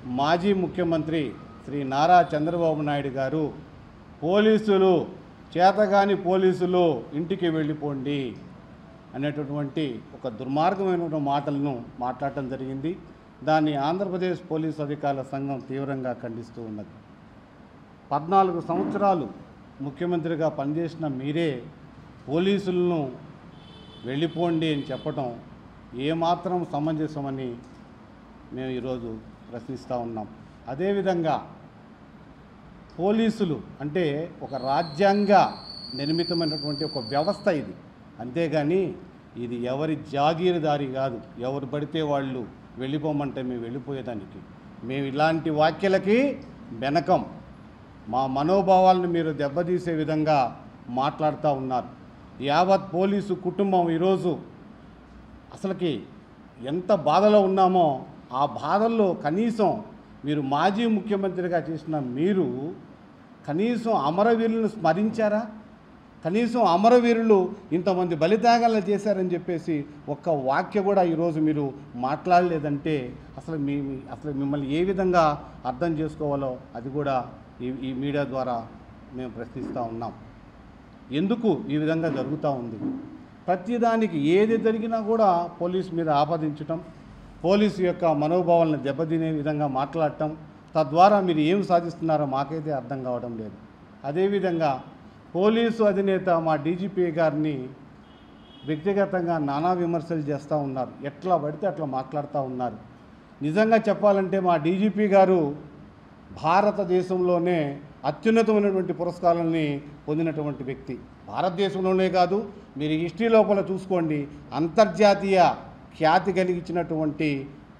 మాజీ ముఖ్యమంత్రి శ్రీ నారా చంద్రబాబు నాయుడు గారు పోలీసులు చేతగాని పోలీసులు ఇంటికి వెళ్ళిపోండి అనేటటువంటి ఒక దుర్మార్గమైనటువంటి మాటలను మాట్లాడటం జరిగింది దాన్ని ఆంధ్రప్రదేశ్ పోలీసు అధికారుల సంఘం తీవ్రంగా ఖండిస్తూ ఉన్నది పద్నాలుగు సంవత్సరాలు ముఖ్యమంత్రిగా పనిచేసిన మీరే పోలీసులను వెళ్ళిపోండి అని చెప్పటం ఏమాత్రం సమంజసమని మేము ఈరోజు ప్రశ్నిస్తూ ఉన్నాం అదేవిధంగా పోలీసులు అంటే ఒక రాజ్యాంగ నిర్మితమైనటువంటి ఒక వ్యవస్థ ఇది అంతేగాని ఇది ఎవరి జాగీరుదారి కాదు ఎవరు పడితే వాళ్ళు వెళ్ళిపోమంటే మేము వెళ్ళిపోయేదానికి మేము ఇలాంటి వాక్యలకి వెనకం మా మనోభావాలను మీరు దెబ్బతీసే విధంగా మాట్లాడుతూ ఉన్నారు యావత్ పోలీసు కుటుంబం ఈరోజు అసలుకి ఎంత బాధలో ఉన్నామో ఆ బాధల్లో కనీసం మీరు మాజీ ముఖ్యమంత్రిగా చేసిన మీరు కనీసం అమరవీరులను స్మరించారా కనీసం అమరవీరులు ఇంతమంది బలిత్యాగాలను చేశారని చెప్పేసి ఒక్క వాక్య కూడా ఈరోజు మీరు మాట్లాడలేదంటే అసలు మీ మీ- అసలు మిమ్మల్ని ఏ విధంగా అర్థం చేసుకోవాలో అది కూడా ఈ ఈ మీడియా ద్వారా మేము ప్రశ్నిస్తూ ఉన్నాం ఎందుకు ఈ విధంగా జరుగుతూ ఉంది ప్రతిదానికి ఏది జరిగినా కూడా పోలీస్ మీద ఆపాదించటం పోలీసు యొక్క మనోభావాలను దెబ్బతినే విధంగా మాట్లాడటం తద్వారా మీరు ఏం సాధిస్తున్నారో మాకైతే అర్థం కావడం లేదు అదేవిధంగా పోలీసు అధినేత మా డీజీపీ గారిని వ్యక్తిగతంగా నానా విమర్శలు చేస్తూ ఉన్నారు ఎట్లా పడితే అట్లా మాట్లాడుతూ ఉన్నారు నిజంగా చెప్పాలంటే మా డీజీపీ గారు భారతదేశంలోనే అత్యున్నతమైనటువంటి పురస్కారాలని పొందినటువంటి వ్యక్తి భారతదేశంలోనే కాదు మీరు హిస్టరీ లోపల చూసుకోండి అంతర్జాతీయ ఖ్యాతి కలిగించినటువంటి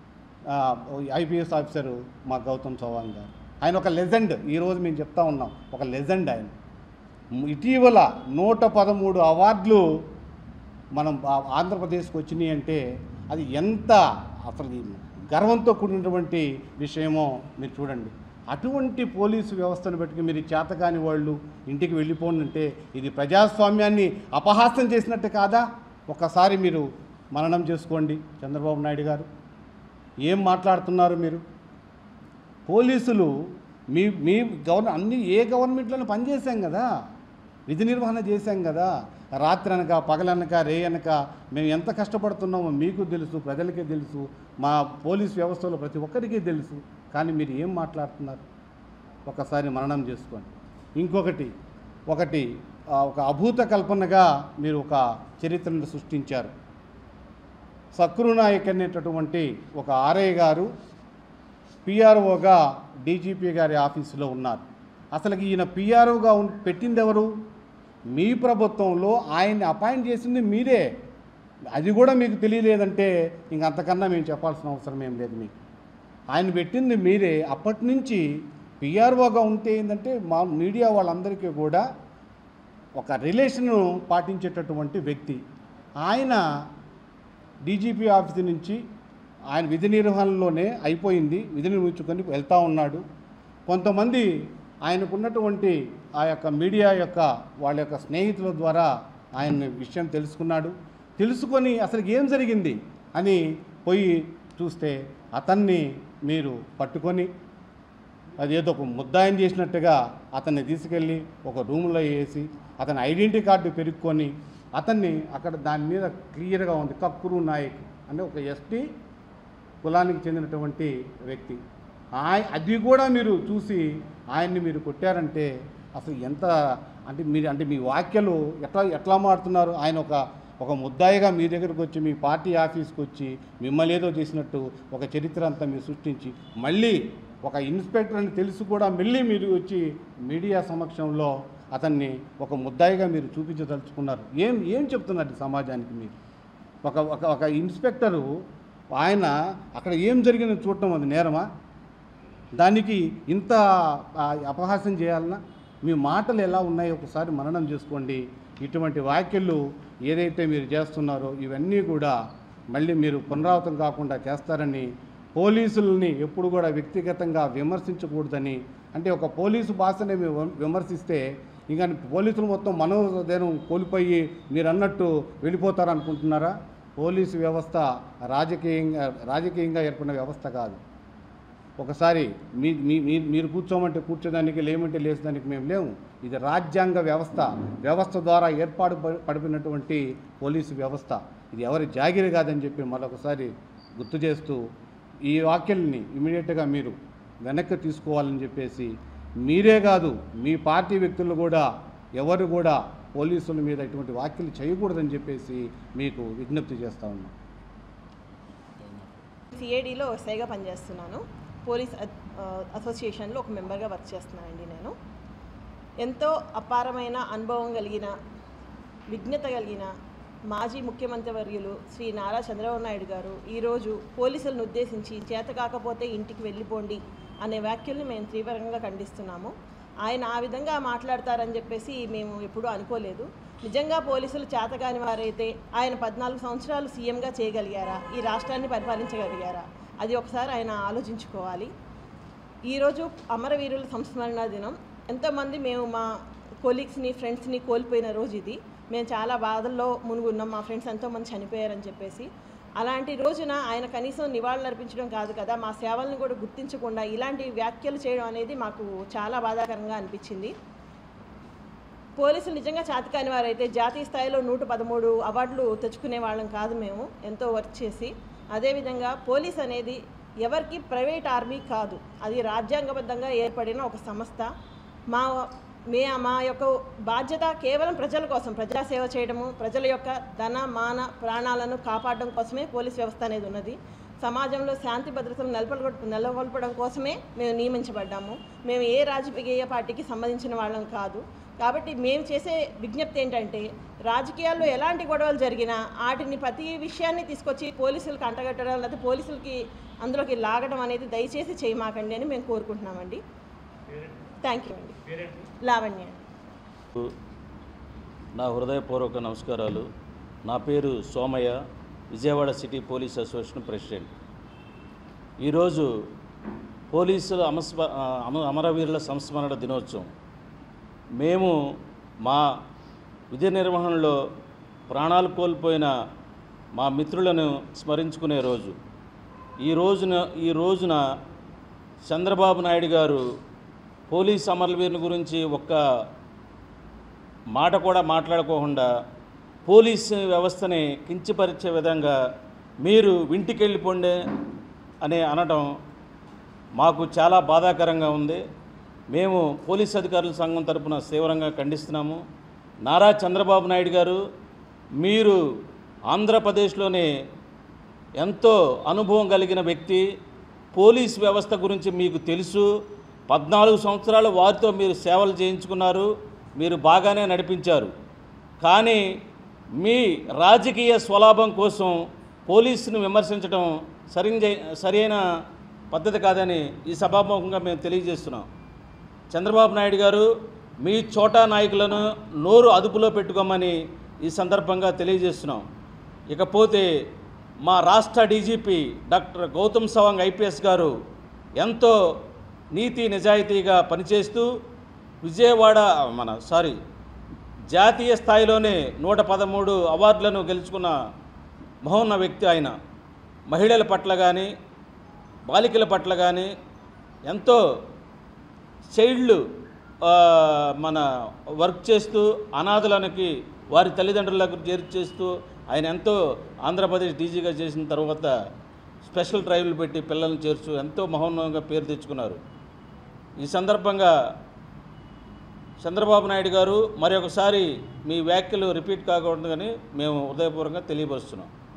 ఐపీఎస్ ఆఫీసరు మా గౌతమ్ చౌహాన్ గారు ఆయన ఒక లెజెండ్ ఈరోజు మేము చెప్తా ఉన్నాం ఒక లెజెండ్ ఆయన ఇటీవల నూట పదమూడు అవార్డులు మనం ఆ- ఆంధ్రప్రదేశ్కి వచ్చినాయి అంటే అది ఎంత అసలు ఈ గర్వంతో కూడినటువంటి విషయమో మీరు చూడండి అటువంటి పోలీసు వ్యవస్థను పెట్టుకుని మీరు చేతకాని వాళ్ళు ఇంటికి వెళ్ళిపోండి అంటే ఇది ప్రజాస్వామ్యాన్ని అపహాస్యం చేసినట్టు కాదా ఒక్కసారి మీరు మననం చేసుకోండి చంద్రబాబు నాయుడు గారు ఏం మాట్లాడుతున్నారు మీరు పోలీసులు మీ మీ గవర్న అన్ని ఏ గవర్నమెంట్లోనూ పనిచేసాం కదా విధి నిర్వహణ చేశాం కదా రాత్రి అనక పగలనక రే అనక మేము ఎంత కష్టపడుతున్నామో మీకు తెలుసు ప్రజలకే తెలుసు మా పోలీస్ వ్యవస్థలో ప్రతి ఒక్కరికి తెలుసు కానీ మీరు ఏం మాట్లాడుతున్నారు ఒకసారి మననం చేసుకోండి ఇంకొకటి ఒకటి ఆ, ఒక అభూత కల్పనగా మీరు ఒక చరిత్రను సృష్టించారు సక్రు నాయక్ అనేటటువంటి ఒక ఆర్ఐ గారు పిఆర్ఓగా డీజీపీ గారి ఆఫీసులో ఉన్నారు అసలుకి ఈయన పిఆర్ఓగా ఉన్ పెట్టింది ఎవరు మీ ప్రభుత్వంలో ఆయన్ని అపాయింట్ చేసింది మీరే అది కూడా మీకు తెలియలేదంటే ఇంక అంతకన్నా మేము చెప్పాల్సిన అవసరం ఏం లేదు మీకు ఆయన పెట్టింది మీరే అప్పటి నుంచి పిఆర్ఓగా ఉంటే ఏంటంటే మా మీడియా వాళ్ళందరికీ కూడా ఒక రిలేషన్ పాటించేటటువంటి వ్యక్తి ఆయన డీజీపీ ఆఫీస్ నుంచి ఆయన విధి నిర్వహణలోనే అయిపోయింది విధి నిర్వహించుకొని వెళ్తూ ఉన్నాడు కొంతమంది ఆయనకున్నటువంటి ఆ యొక్క మీడియా యొక్క వాళ్ళ యొక్క స్నేహితుల ద్వారా ఆయన విషయం తెలుసుకున్నాడు తెలుసుకొని అసలు ఏం జరిగింది అని పోయి చూస్తే అతన్ని మీరు పట్టుకొని అదేదో ఒక ముద్దాయం చేసినట్టుగా అతన్ని తీసుకెళ్ళి ఒక రూమ్లో వేసి అతని ఐడెంటిటీ కార్డు పెరుక్కొని అతన్ని అక్కడ దాని మీద క్లియర్గా ఉంది కక్కురు నాయక్ అంటే ఒక ఎస్టీ కులానికి చెందినటువంటి వ్యక్తి ఆయ అది కూడా మీరు చూసి ఆయన్ని మీరు కొట్టారంటే అసలు ఎంత అంటే మీరు అంటే మీ వాక్యలు ఎట్లా ఎట్లా మారుతున్నారు ఆయన ఒక ఒక ముద్దాయిగా మీ దగ్గరకు వచ్చి మీ పార్టీ ఆఫీస్కి వచ్చి మిమ్మల్ని ఏదో చేసినట్టు ఒక చరిత్ర అంతా మీరు సృష్టించి మళ్ళీ ఒక ఇన్స్పెక్టర్ అని తెలిసి కూడా మళ్ళీ మీరు వచ్చి మీడియా సమక్షంలో అతన్ని ఒక ముద్దాయిగా మీరు చూపించదలుచుకున్నారు ఏం ఏం చెప్తున్నారు ఈ సమాజానికి మీరు ఒక ఒక ఒక ఇన్స్పెక్టరు ఆయన అక్కడ ఏం జరిగిందో చూడటం అది నేరమా దానికి ఇంత ఆ, అపహాస్యం చేయాలన్నా మీ మాటలు ఎలా ఉన్నాయో ఒకసారి మననం చేసుకోండి ఇటువంటి వ్యాఖ్యలు ఏదైతే మీరు చేస్తున్నారో ఇవన్నీ కూడా మళ్ళీ మీరు పునరావృతం కాకుండా చేస్తారని పోలీసులని ఎప్పుడు కూడా వ్యక్తిగతంగా విమర్శించకూడదని అంటే ఒక పోలీసు భాషని విమ- విమర్శిస్తే ఇంకా పోలీసులు మొత్తం మనోధైర్యం కోల్పోయి మీరు అన్నట్టు వెళ్ళిపోతారనుకుంటున్నారా పోలీసు వ్యవస్థ రాజకీయంగా రాజకీయంగా ఏర్పడిన వ్యవస్థ కాదు ఒకసారి మీ మీ మీ- మీరు కూర్చోమంటే కూర్చోదానికి లేమంటే లేచడానికి మేము లేము ఇది రాజ్యాంగ వ్యవస్థ వ్యవస్థ ద్వారా ఏర్పాటు ప- పడిపోయినటువంటి పోలీసు వ్యవస్థ ఇది ఎవరి జాగిరి కాదని చెప్పి మరొకసారి గుర్తు చేస్తూ ఈ వ్యాఖ్యల్ని ఇమీడియట్గా మీరు వెనక్కి తీసుకోవాలని చెప్పేసి మీరే కాదు మీ పార్టీ వ్యక్తులు కూడా ఎవరు కూడా పోలీసుల మీద ఇటువంటి వ్యాఖ్యలు చేయకూడదని చెప్పేసి మీకు విజ్ఞప్తి చేస్తా ఉన్నాం సిఐడిలో ఎస్ఐగా పనిచేస్తున్నాను పోలీస్ అ- ఆ, అసోసియేషన్లో ఒక మెంబర్గా వర్క్ చేస్తున్నానండి నేను ఎంతో అపారమైన అనుభవం కలిగిన విజ్ఞత కలిగిన మాజీ ముఖ్యమంత్రి వర్యులు శ్రీ నారా చంద్రబాబు నాయుడు గారు ఈరోజు పోలీసులను ఉద్దేశించి చేత కాకపోతే ఇంటికి వెళ్ళిపోండి అనే వ్యాఖ్యల్ని మేము తీవ్రంగా ఖండిస్తున్నాము ఆయన ఆ విధంగా మాట్లాడతారని చెప్పేసి మేము ఎప్పుడూ అనుకోలేదు నిజంగా పోలీసులు చేతకాని వారైతే ఆయన పద్నాలుగు సంవత్సరాలు సీఎంగా చేయగలిగారా ఈ రాష్ట్రాన్ని పరిపాలించగలిగారా అది ఒకసారి ఆయన ఆలోచించుకోవాలి ఈరోజు అమరవీరుల సంస్మరణ దినం ఎంతోమంది మేము మా కొలీగ్స్ని ఫ్రెండ్స్ని కోల్పోయిన రోజు ఇది మేము చాలా బాధల్లో మునుగున్నాం మా ఫ్రెండ్స్ ఎంతోమంది చనిపోయారని చెప్పేసి అలాంటి రోజున ఆయన కనీసం నివాళులు అర్పించడం కాదు కదా మా సేవలను కూడా గుర్తించకుండా ఇలాంటి వ్యాఖ్యలు చేయడం అనేది మాకు చాలా బాధాకరంగా అనిపించింది పోలీసులు నిజంగా చాతకాని వారైతే జాతీయ స్థాయిలో నూట పదమూడు అవార్డులు తెచ్చుకునే వాళ్ళం కాదు మేము ఎంతో వర్క్ చేసి అదేవిధంగా పోలీస్ అనేది ఎవరికి ప్రైవేట్ ఆర్మీ కాదు అది రాజ్యాంగబద్ధంగా ఏర్పడిన ఒక సంస్థ మా మే మా యొక్క బాధ్యత కేవలం ప్రజల కోసం ప్రజాసేవ చేయడము ప్రజల యొక్క ధన మాన ప్రాణాలను కాపాడడం కోసమే పోలీస్ వ్యవస్థ అనేది ఉన్నది సమాజంలో శాంతి భద్రతలు నెలకొల్ప నెలకొల్పడం కోసమే మేము నియమించబడ్డాము మేము ఏ రాజకీయ పార్టీకి సంబంధించిన వాళ్ళం కాదు కాబట్టి మేము చేసే విజ్ఞప్తి ఏంటంటే రాజకీయాల్లో ఎలాంటి గొడవలు జరిగినా వాటిని ప్రతి విషయాన్ని తీసుకొచ్చి పోలీసులకు అంటగట్టడం లేకపోతే పోలీసులకి అందులోకి లాగడం అనేది దయచేసి చేయమాకండి అని మేము కోరుకుంటున్నామండి థ్యాంక్ యూ అండి లావణ్య అండి నా హృదయపూర్వక నమస్కారాలు నా పేరు Somayya Vijayawada city police association president ఈరోజు పోలీసుల అమస్మ అమ అమరవీరుల సంస్మరణ దినోత్సవం మేము మా విధి నిర్వహణలో ప్రాణాలు కోల్పోయిన మా మిత్రులను స్మరించుకునే రోజు ఈ రోజున ఈ రోజున చంద్రబాబు నాయుడు గారు పోలీస్ అమరవీరుల గురించి ఒక్క మాట కూడా మాట్లాడుకోకుండా పోలీస్ వ్యవస్థని కించపరిచే విధంగా మీరు ఇంటికి వెళ్ళిపోండి అని అనడం మాకు చాలా బాధాకరంగా ఉంది మేము పోలీస్ అధికారుల సంఘం తరపున తీవ్రంగా ఖండిస్తున్నాము నారా చంద్రబాబు నాయుడు గారు మీరు ఆంధ్రప్రదేశ్లోనే ఎంతో అనుభవం కలిగిన వ్యక్తి పోలీస్ వ్యవస్థ గురించి మీకు తెలుసు పద్నాలుగు సంవత్సరాలు వారితో మీరు సేవలు చేయించుకున్నారు మీరు బాగానే నడిపించారు కానీ మీ రాజకీయ స్వలాభం కోసం పోలీసును విమర్శించడం సరైన సరైన పద్ధతి కాదని ఈ సభాముఖంగా మేము తెలియజేస్తున్నాం చంద్రబాబు నాయుడు గారు మీ చోటా నాయకులను నోరు అదుపులో పెట్టుకోమని ఈ సందర్భంగా తెలియజేస్తున్నాం ఇకపోతే మా రాష్ట్ర DGP doctor Gautam Sawang IPS garu ఎంతో నీతి నిజాయితీగా పనిచేస్తూ విజయవాడ మన సారీ జాతీయ స్థాయిలోనే నూట పదమూడు అవార్డులను గెలుచుకున్న మహోన్న వ్యక్తి ఆయన మహిళల పట్ల కానీ బాలికల పట్ల కానీ ఎంతో చైల్డ్ ఆ, మన వర్క్ చేస్తూ అనాథలకి వారి తల్లిదండ్రులకు చేరు చేస్తూ ఆయన ఎంతో ఆంధ్రప్రదేశ్ డీజీగా చేసిన తర్వాత స్పెషల్ డ్రైవ్లు పెట్టి పిల్లల్ని చేర్చు ఎంతో మహోన్నతంగా పేరు తెచ్చుకున్నారు ఈ సందర్భంగా చంద్రబాబు నాయుడు గారు మరొకసారి మీ వ్యాఖ్యలు రిపీట్ కాకూడదని మేము హృదయపూర్వకంగా తెలియపరుస్తున్నాం